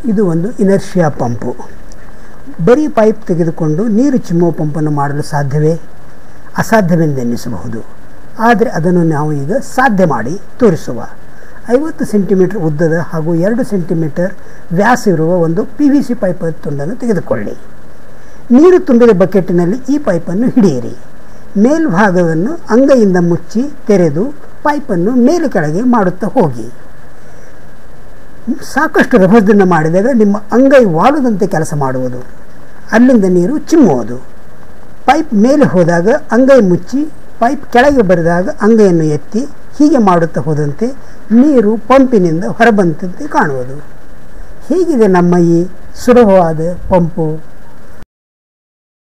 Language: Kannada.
ಇದು ಒಂದು ಇನರ್ಷಿಯಾ ಪಂಪು ಬರೀ ಪೈಪ್ ತೆಗೆದುಕೊಂಡು ನೀರು ಚಿಮ್ಮುವ ಪಂಪನ್ನು ಮಾಡಲು ಸಾಧ್ಯವೇ ಅಸಾಧ್ಯವೆಂದೆನ್ನಿಸಬಹುದು ಆದರೆ ಅದನ್ನು ನಾವು ಈಗ ಸಾಧ್ಯ ಮಾಡಿ ತೋರಿಸುವ ಐವತ್ತು ಸೆಂಟಿಮೀಟರ್ ಉದ್ದದ ಹಾಗೂ ಎರಡು ಸೆಂಟಿಮೀಟರ್ ವ್ಯಾಸ ಇರುವ ಒಂದು ಪಿ ವಿ ಸಿ ಪೈಪ್ ತುಂಡನ್ನು ತೆಗೆದುಕೊಳ್ಳಿ ನೀರು ತುಂಬಿದ ಬಕೆಟ್ಟಿನಲ್ಲಿ ಈ ಪೈಪನ್ನು ಹಿಡಿಯಿರಿ ಮೇಲ್ಭಾಗವನ್ನು ಅಂಗೈಯಿಂದ ಮುಚ್ಚಿ ತೆರೆದು ಪೈಪನ್ನು ಮೇಲೆ ಕೆಳಗೆ ಮಾಡುತ್ತಾ ಹೋಗಿ ಸಾಕಷ್ಟು ರಭಸದಿಂದ ಮಾಡಿದಾಗ ನಿಮ್ಮ ಅಂಗೈ ವಾಲುದಂತೆ ಕೆಲಸ ಮಾಡುವುದು ಅಲ್ಲಿಂದ ನೀರು ಚಿಮ್ಮುವುದು ಪೈಪ್ ಮೇಲೆ ಹೋದಾಗ ಅಂಗೈ ಮುಚ್ಚಿ ಪೈಪ್ ಕೆಳಗೆ ಬರೆದಾಗ ಅಂಗೈಯನ್ನು ಎತ್ತಿ ಹೀಗೆ ಮಾಡುತ್ತಾ ಹೋದಂತೆ ನೀರು ಪಂಪಿನಿಂದ ಹೊರಬಂತಂತೆ ಕಾಣುವುದು ಹೀಗಿದೆ ನಮ್ಮ ಈ ಸುಲಭವಾದ ಪಂಪು